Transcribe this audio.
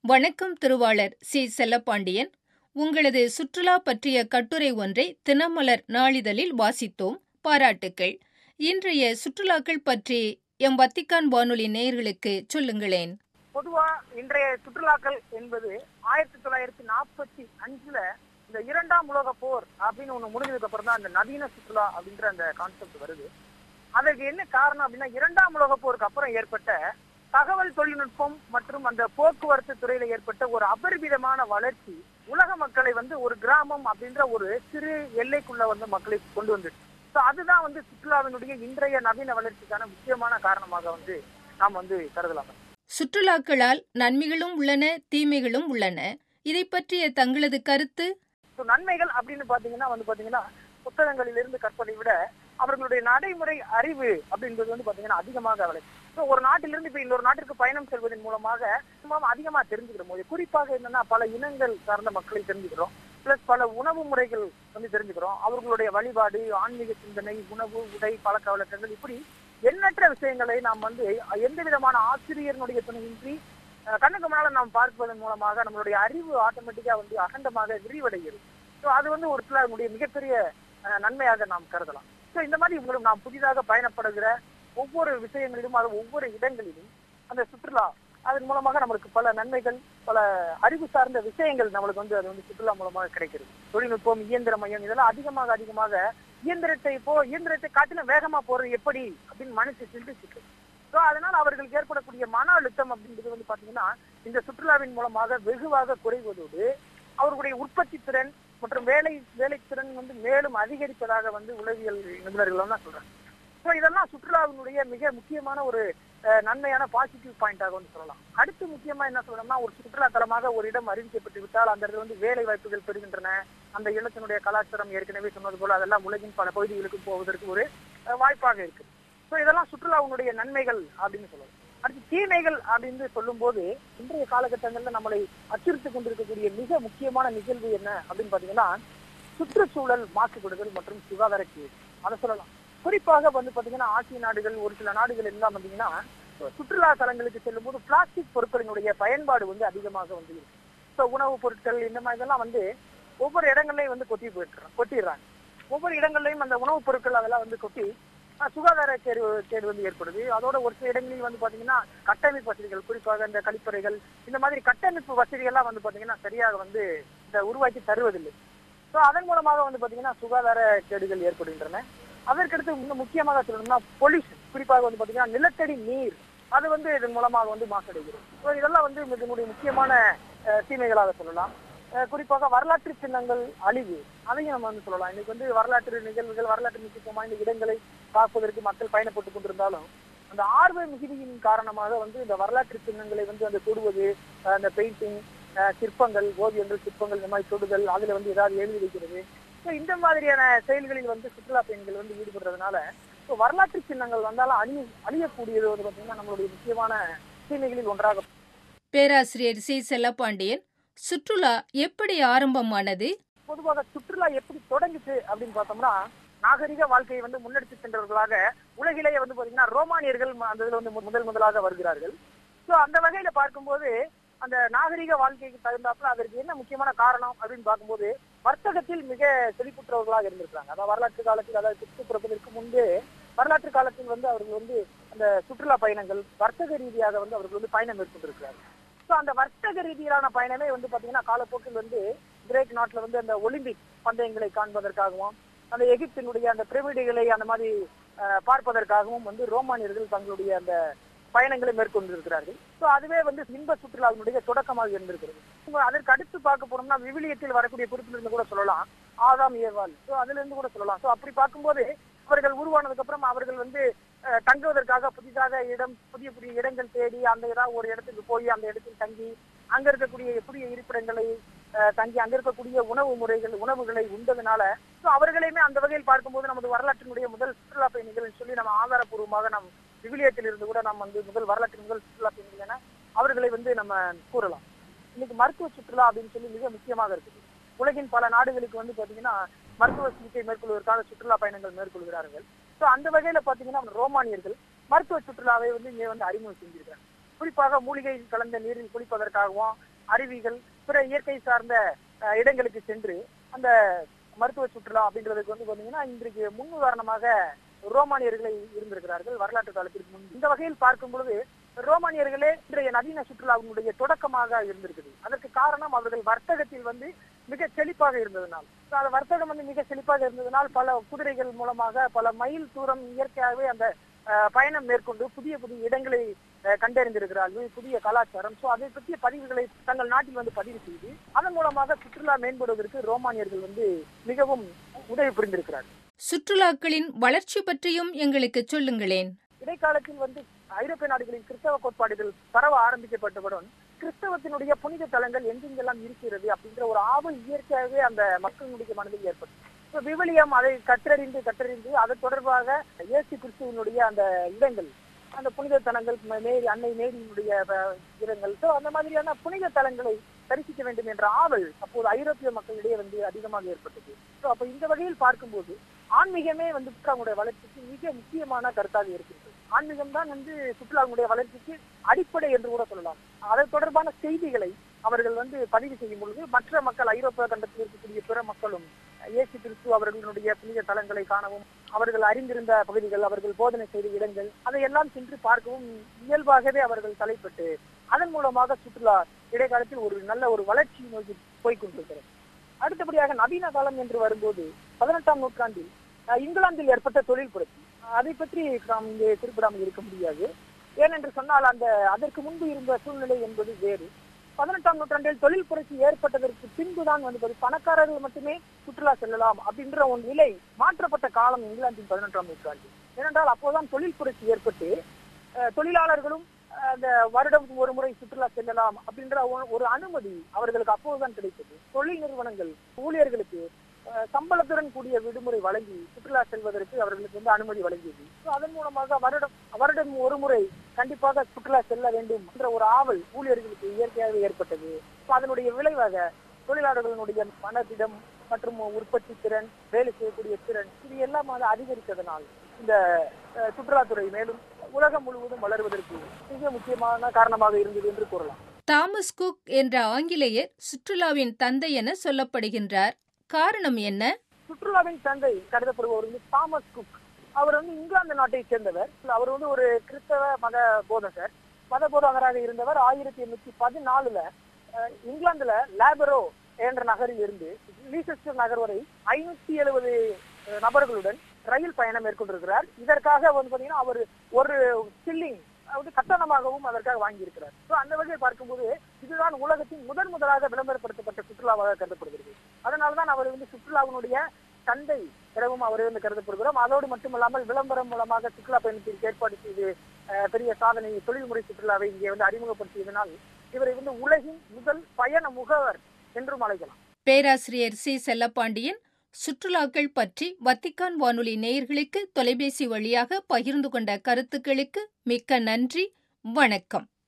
வணக்கம் திருவாளர் சி செல்லப்பாண்டியன் உங்களது சுற்றுலா பற்றிய கட்டுரை ஒன்றை தினமலர் நாளிதழில் வாசித்தோம் பாராட்டுக்கள் இன்றைய சுற்றுலாக்கள் பற்றி எம் வத்திக்கான் வானொலி நேயர்களுக்கு சொல்லுங்களேன் பொதுவா இன்றைய சுற்றுலாக்கள் என்பது ஆயிரத்தி தொள்ளாயிரத்தி நாற்பத்தி அஞ்சுல இந்த இரண்டாம் உலக போர் அப்படின்னு ஒண்ணு முடிஞ்சதுக்கு அப்புறம் தான் அந்த நவீன சுற்றுலா அப்படின்ற அந்த கான்செப்ட் வருது அதற்கு என்ன காரணம் அப்படின்னா இரண்டாம் உலக போருக்கு அப்புறம் ஏற்பட்ட தகவல் தொழில்நுட்பம் மற்றும் அந்த போக்குவரத்து துறையில ஏற்பட்ட ஒரு அபரிமிதமான வளர்ச்சி உலக மக்களை வந்து ஒரு கிராமம் அப்படின்ற ஒரு சிறு எல்லைக்குள்ள வந்து மக்களை கொண்டு வந்துச்சு ஸோ அதுதான் வந்து சுற்றுலாவினுடைய இன்றைய நவீன வளர்ச்சிக்கான முக்கியமான காரணமாக வந்து நாம் வந்து கருதலாம் சுற்றுலாக்களால் நன்மைகளும் உள்ளன தீமைகளும் உள்ளன இதை பற்றிய தங்களது கருத்து ஸோ நன்மைகள் அப்படின்னு பாத்தீங்கன்னா வந்து பாத்தீங்கன்னா புத்தகங்களிலிருந்து கற்பதை விட அவர்களுடைய நடைமுறை அறிவு அப்படின்றது வந்து பாத்தீங்கன்னா அதிகமாக வளரும் ஸோ ஒரு நாட்டிலிருந்து இப்ப இன்னொரு நாட்டிற்கு பயணம் செல்வதன் மூலமாக நம்ம அதிகமா தெரிஞ்சுக்கிறோம் போது குறிப்பாக என்னன்னா பல இனங்கள் சார்ந்த மக்களை தெரிஞ்சுக்கிறோம் பிளஸ் பல உணவு முறைகள் வந்து தெரிஞ்சுக்கிறோம் அவர்களுடைய வழிபாடு ஆன்மீக சிந்தனை உணவு உடை பழக்க வழக்கங்கள் இப்படி எண்ணற்ற விஷயங்களை நாம் வந்து எந்த விதமான ஆசிரியர்களுடைய துணையின்றி அஹ், கண்ணுக்கு முன்னால நாம் பார்ப்பதன் மூலமாக நம்மளுடைய அறிவு ஆட்டோமேட்டிக்கா வந்து அகண்டமாக விரிவடைகிறது ஸோ அது வந்து ஒரு சிலருடைய மிகப்பெரிய அஹ், நன்மையாக நாம் கருதலாம் ஸோ இந்த மாதிரி உங்களுக்கு நாம் புதிதாக பயணப்படுகிற ஒவ்வொரு விஷயங்களிலும் அது ஒவ்வொரு இடங்களிலும் அந்த சுற்றுலா அதன் மூலமாக நம்மளுக்கு பல நன்மைகள் பல அறிவு சார்ந்த விஷயங்கள் நம்மளுக்கு வந்து அது வந்து சுற்றுலா மூலமாக கிடைக்கிறது தொழில்நுட்பம் இயந்திர மையம் இதெல்லாம் அதிகமாக அதிகமாக இயந்திரத்தை இப்போ இயந்திரத்தை காட்டிலும் வேகமா போறது எப்படி அப்படின்னு மனசு சிந்திச்சுட்டு ஸோ அதனால் அவர்களுக்கு ஏற்படக்கூடிய மன அழுத்தம் அப்படின்றது வந்து பாத்தீங்கன்னா இந்த சுற்றுலாவின் மூலமாக வெகுவாக குறைவதோடு அவர்களுடைய உற்பத்தி திறன் மற்றும் வேலை வேலை திறன் வந்து மேலும் அதிகரிப்பதாக வந்து உளவியல் நிபுணர்கள் தான் சொல்றாங்க ஸோ இதெல்லாம் சுற்றுலாவினுடைய மிக முக்கியமான ஒரு அஹ், நன்மையான பாசிட்டிவ் பாயிண்டாக வந்து சொல்லலாம் அடுத்து முக்கியமா என்ன சொல்லணும்னா ஒரு சுற்றுலா தலமாக ஒரு இடம் அறிவிக்கப்பட்டு விட்டால் அந்த இடத்துல வந்து வேலை வாய்ப்புகள் பெறுகின்றன அந்த இடத்தினுடைய கலாச்சாரம் ஏற்கனவே சொன்னது போல அதெல்லாம் உலகின் பல பகுதிகளுக்கு போவதற்கு ஒரு அஹ், வாய்ப்பாக இருக்கு ஸோ இதெல்லாம் சுற்றுலாவினுடைய நன்மைகள் அப்படின்னு சொல்லலாம் அடுத்து தீமைகள் அப்படின்னு சொல்லும்போது இன்றைய காலகட்டங்கள்ல நம்மளை அச்சுறுத்திக் கொண்டிருக்கக்கூடிய மிக முக்கியமான நிகழ்வு என்ன அப்படின்னு பாத்தீங்கன்னா சுற்றுச்சூழல் மாசுபடுதல் மற்றும் சுகாதார கேடு அதை சொல்லலாம் குறிப்பாக வந்து பாத்தீங்கன்னா ஆசிய நாடுகள் ஒரு சில நாடுகள் எல்லாம் பாத்தீங்கன்னா சுற்றுலா தலங்களுக்கு செல்லும் போது பிளாஸ்டிக் பொருட்களினுடைய பயன்பாடு வந்து அதிகமாக வந்து இருக்கு ஸோ உணவுப் பொருட்கள் இந்த மாதிரி இதெல்லாம் வந்து ஒவ்வொரு இடங்கள்லயும் வந்து கொட்டி போயிட்டு கொட்டிடுறாங்க ஒவ்வொரு இடங்கள்லயும் அந்த உணவுப் பொருட்கள் அதெல்லாம் வந்து கொட்டி அஹ், சுகாதார கேடு கேடு வந்து ஏற்படுது அதோட ஒரு சில இடங்களில் வந்து பாத்தீங்கன்னா கட்டமைப்பு வசதிகள் குறிப்பாக இந்த கழிப்பறைகள் இந்த மாதிரி கட்டமைப்பு வசதிகள்லாம் வந்து பாத்தீங்கன்னா சரியாக வந்து இந்த உருவாக்கி தருவதில்லை ஸோ அதன் மூலமாக வந்து பாத்தீங்கன்னா சுகாதார கேடுகள் ஏற்படுகின்றன அதற்கடுத்து இன்னும் முக்கியமாக சொல்லணும்னா பொல்யூஷன் குறிப்பாக வந்து பாத்தீங்கன்னா நிலத்தடி நீர் அது வந்து இதன் மூலமாக வந்து மாசடைகிறது ஸோ இதெல்லாம் வந்து இதனுடைய முக்கியமான அஹ், தீமைகளாக சொல்லலாம் அஹ், குறிப்பாக வரலாற்று சின்னங்கள் அழிவு அதையும் நம்ம வந்து சொல்லலாம் இன்னைக்கு வந்து வரலாற்று நிகழ்வுகள் வரலாற்று முக்கியத்துவம் வாய்ந்த இடங்களை பார்ப்பதற்கு மக்கள் பயணப்பட்டுக் கொண்டிருந்தாலும் அந்த ஆர்வ மிகுதியின் காரணமாக வந்து இந்த வரலாற்று சின்னங்களை வந்து அந்த தொடுவது அஹ், அந்த பெயிண்டிங் சிற்பங்கள் ஓவியங்கள் சிற்பங்கள் இந்த மாதிரி தொடுதல் அதுல வந்து ஏதாவது எழுதி வைக்கிறது ஸோ இந்த மாதிரியான செயல்களில் வந்து சுற்றுலா பயணிகள் வந்து ஈடுபடுறதுனால ஸோ வரலாற்று சின்னங்கள் வந்தாலும் அழிய அழியக்கூடியது வந்து பார்த்தீங்கன்னா நம்மளுடைய முக்கியமான தீமைகளில் ஒன்றாக பேராசிரியர் சி செல்லப்பாண்டியன் சுற்றுலா எப்படி ஆரம்பமானது பொதுவாக சுற்றுலா எப்படி தொடங்குச்சு அப்படின்னு பார்த்தோம்னா நாகரிக வாழ்க்கையை வந்து முன்னெடுத்து சென்றவர்களாக உலகிலேயே வந்து பாத்தீங்கன்னா ரோமானியர்கள் ம- அந்த இதுல வந்து மு- முதல் முதலாக வருகிறார்கள் ஸோ அந்த வகையில பார்க்கும்போது அந்த நாகரிக வாழ்க்கைக்கு தகுந்தாப்புல அதற்கு என்ன முக்கியமான காரணம் அப்படின்னு பார்க்கும்போது வர்த்தகத்தில் மிக செழிப்புற்றவர்களாக இருந்திருக்காங்க அதாவது வரலாற்று காலத்தில் அதாவது கிறிஸ்து பிறப்பதற்கு முன்பே வரலாற்று காலத்தில் வந்து அவர்கள் வந்து அந்த சுற்றுலா பயணங்கள் வர்த்தக ரீதியாக வந்து அவர்கள் வந்து பயணம் மேற்கொண்டிருக்கிறார்கள் ஸோ அந்த வர்த்தக ரீதியிலான பயணமே வந்து பாத்தீங்கன்னா காலப்போக்கில் வந்து கிரேக் நாட்டுல வந்து அந்த ஒலிம்பிக் பந்தயங்களை காண்பதற்காகவும் அந்த எகிப்தினுடைய அந்த பிரமிடுகளை அந்த மாதிரி அஹ், பார்ப்பதற்காகவும் வந்து ரோமானியர்கள் தங்களுடைய அந்த பயணங்களை மேற்கொண்டிருக்கிறார்கள் ஸோ அதுவே வந்து இன்ப சுற்றுலாவினுடைய தொடக்கமாக இருந்திருக்கிறது உங்க அதற்கு அடுத்து பார்க்க போனோம்னா விவிலியத்தில் வரக்கூடிய குறிப்பிலிருந்து கூட சொல்லலாம் ஆதாம் ஏவாள் ஸோ அதுல இருந்து கூட சொல்லலாம் ஸோ அப்படி பார்க்கும்போது அவர்கள் உருவானதுக்கு அப்புறம் அவர்கள் வந்து அஹ், தங்குவதற்காக புதிதாக இடம் புதிய புதிய இடங்கள் தேடி அந்த ஏதாவது ஒரு இடத்துக்கு போய் அந்த இடத்தில் தங்கி அங்க இருக்கக்கூடிய புதிய இருப்பிடங்களை அஹ், தங்கி அங்க இருக்கக்கூடிய உணவு முறைகள் உணவுகளை உண்டதுனால ஸோ அவர்களையுமே அந்த வகையில் பார்க்கும்போது நமது வரலாற்றினுடைய முதல் சுற்றுலா பயணிகள் சொல்லி நம்ம ஆதாரப்பூர்வமாக நம் விவிலியத்தில் இருந்து கூட நம்ம வந்து முதல் வரலாற்றின் முதல் சுற்றுலா பயணிகள் என அவர்களை வந்து நம்ம கூறலாம் இன்னைக்கு மருத்துவ சுற்றுலா அப்படின்னு சொல்லி மிக முக்கியமாக இருக்குது உலகின் பல நாடுகளுக்கு வந்து பாத்தீங்கன்னா மருத்துவ சிகிச்சை மேற்கொள்வதற்காக சுற்றுலா பயணங்கள் மேற்கொள்கிறார்கள் ஸோ அந்த வகையில பாத்தீங்கன்னா ரோமானியர்கள் மருத்துவ சுற்றுலாவை வந்து இங்கே வந்து அறிமுகம் செஞ்சிருக்காங்க குறிப்பாக மூலிகை கலந்த நீரில் குளிப்பதற்காகவும் அருவிகள் பிற இயற்கை சார்ந்த அஹ், இடங்களுக்கு சென்று அந்த மருத்துவ சுற்றுலா அப்படின்றதுக்கு வந்து பாத்தீங்கன்னா இன்றைக்கு முன்னுதாரணமாக ரோமானியர்களை இருந்திருக்கிறார்கள் வரலாற்று காலத்திற்கு முன் இந்த வகையில் பார்க்கும் பொழுது ரோமானியர்களே இன்றைய நவீன சுற்றுலாவினுடைய தொடக்கமாக இருந்திருக்குது அதற்கு காரணம் அவர்கள் வர்த்தகத்தில் வந்து மிக செழிப்பாக இருந்ததனால் So, அந்த வர்த்தகம் வந்து மிக செழிப்பாக இருந்ததனால் பல குதிரைகள் மூலமாக பல மைல் தூரம் இயற்கையாகவே அந்த அஹ், பயணம் மேற்கொண்டு புதிய புதிய இடங்களை அஹ், கண்டறிந்திருக்கிறார்கள் புதிய கலாச்சாரம் சோ அதை பற்றிய பதிவுகளை தங்கள் நாட்டில் வந்து பதிவு செய்து அதன் மூலமாக சுற்றுலா மேம்படுவதற்கு ரோமானியர்கள் வந்து மிகவும் உதவி புரிந்திருக்கிறார்கள் சுற்றுலாக்களின் வளர்ச்சி பற்றியும் எங்களுக்கு சொல்லுங்களேன் இடைக்காலத்தில் வந்து ஐரோப்பிய நாடுகளின் கிறிஸ்தவ கோட்பாடுகள் பரவ ஆரம்பிக்கப்பட்டவுடன் கிறிஸ்தவத்தினுடைய புனித தலங்கள் எங்கெங்கெல்லாம் இருக்கிறது அப்படின்ற ஒரு ஆவல் இயற்கையாகவே அந்த மக்களுடைய மனதில் ஏற்பட்டது இப்ப விவிலியம் அதை கற்றறிந்து கற்றறிந்து அது தொடர்பாக இயேசு கிறிஸ்துவனுடைய அந்த இடங்கள் அந்த புனித தலங்கள் ம- மேரி அன்னை மேரியினுடைய அஹ், இடங்கள் சோ அந்த மாதிரியான புனித தலங்களை தரிசிக்க வேண்டும் என்ற ஆவல் அப்போது ஐரோப்பிய மக்களிடையே வந்து அதிகமாக ஏற்பட்டது சோ அப்ப இந்த வகையில் பார்க்கும்போது ஆன்மீகமே வந்து சுற்றுலாவுடைய வளர்ச்சிக்கு மிக முக்கியமான கருத்தாக இருக்கிறது ஆன்மீகம் தான் வந்து சுற்றுலாவுடைய வளர்ச்சிக்கு அடிப்படை என்று கூட சொல்லலாம் அது தொடர்பான செய்திகளை அவர்கள் வந்து பதிவு செய்யும் பொழுது மற்ற மக்கள் ஐரோப்பிய கண்டத்தில் இருக்கக்கூடிய பிற மக்களும் இயேசு கிறிஸ்து அவர்களுடைய புனித தலங்களை காணவும் அவர்கள் அறிந்திருந்த பகுதிகள் அவர்கள் போதனை செய்த இடங்கள் அதையெல்லாம் சென்று பார்க்கவும் இயல்பாகவே அவர்கள் தலைப்பட்டு அதன் மூலமாக சுற்றுலா இடைக்காலத்தில் ஒரு நல்ல ஒரு வளர்ச்சி நோக்கி போய்கொண்டிருக்கிறது அடுத்தபடியாக நவீன காலம் என்று வரும்போது பதினெட்டாம் நூற்றாண்டில் அஹ், இங்கிலாந்தில் ஏற்பட்ட தொழில் புரட்சி அஹ், அதை பற்றி நாம் இங்கே குறிப்பிடாமல் இருக்க முடியாது ஏனென்று சொன்னால் அந்த அதற்கு முன்பு இருந்த சூழ்நிலை என்பது வேறு பதினெட்டாம் நூற்றாண்டில் தொழில் புரட்சி ஏற்பட்டதற்கு பின்புதான் வந்து பாரு- பணக்காரர்கள் மட்டுமே சுற்றுலா செல்லலாம் அப்படின்ற ஒரு நிலை மாற்றப்பட்ட காலம் இங்கிலாந்தின் பதினெட்டாம் நூற்றாண்டு ஏனென்றால் அப்போதான் தொழில் புரட்சி ஏற்பட்டு அஹ், தொழிலாளர்களும் அஹ், அந்த வருடம் ஒரு முறை சுற்றுலா செல்லலாம் அப்படின்ற ஒரு- ஒரு அனுமதி அவர்களுக்கு அப்போதுதான் கிடைத்தது தொழில் நிறுவனங்கள் ஊழியர்களுக்கு அஹ், சம்பளத்துடன் கூடிய விடுமுறை வழங்கி சுற்றுலா செல்வதற்கு அவர்களுக்கு வந்து அனுமதி வழங்கியது So, அதன் மூலமாக வருடம் வருடம் ஒரு முறை கண்டிப்பாக சுற்றுலா செல்ல வேண்டும் என்ற ஒரு ஆவல் ஊழியர்களுக்கு இயற்கையாகவே ஏற்பட்டது So, அதனுடைய விளைவாக தொழிலாளர்களுடைய மனதிடம் மற்றும் உற்பத்தி திறன் வேலை செய்யக்கூடிய திறன் இது எல்லாம் அது அதிகரித்ததனால் இந்த அஹ், சுற்றுலாத்துறை மேலும் உலகம் முழுவதும் வளருவதற்கு மிக முக்கியமான காரணமாக இருந்தது என்று கூறலாம் தாமஸ் குக் என்ற ஆங்கிலேயர் சுற்றுலாவின் தந்தை என சொல்லப்படுகின்றார் காரணம் என்ன சுற்றுலாவின் தந்தை கருதப்படுபவர் வந்து தாமஸ் குக் அவர் வந்து இங்கிலாந்து நாட்டை சேர்ந்தவர் அவர் வந்து ஒரு கிறிஸ்தவ மத போதகர் மத போதகராக இருந்தவர் ஆயிரத்தி எண்ணூத்தி பதினாலுல அஹ், இங்கிலாந்துல லேபரோ என்ற நகரில் இருந்து லீசெஸ்டர் நகர் வரை ஐநூத்தி எழுபது நபர்களுடன் ரயில் பயணம் மேற்கொண்டிருக்கிறார் இதற்காக வந்து பாத்தீங்கன்னா அவர் ஒரு சில்லிங் அதாவது கட்டணமாகவும் அதற்காக வாங்கியிருக்கிறார் ஸோ அந்த வகையை பார்க்கும்போது இதுதான் உலகத்தின் முதன் முதலாக விளம்பரப்படுத்தப்பட்ட சுற்றுலாவாக கருதப்படுகிறது அதனால்தான் அவர் வந்து சுற்றுலாவினுடைய தந்தை எனவும் அவரை வந்து கருதப்படுகிறோம் அதோடு மட்டுமல்லாமல் விளம்பரம் மூலமாக சுற்றுலா பயணத்திற்கு ஏற்பாடு செய்து அஹ், பெரிய சாதனை தொழில்முறை சுற்றுலாவை இங்கே வந்து அறிமுகப்படுத்தியதனால் இவரை வந்து உலகின் முதல் பயண முகவர் என்றும் அழைக்கலாம் பேராசிரியர் சி செல்லப்பாண்டியன் சுற்றுலாக்கள் பற்றி வத்திக்கான் வானொலி நேயர்களுக்கு தொலைபேசி வழியாக பகிர்ந்து கொண்ட கருத்துக்களுக்கு மிக்க நன்றி வணக்கம்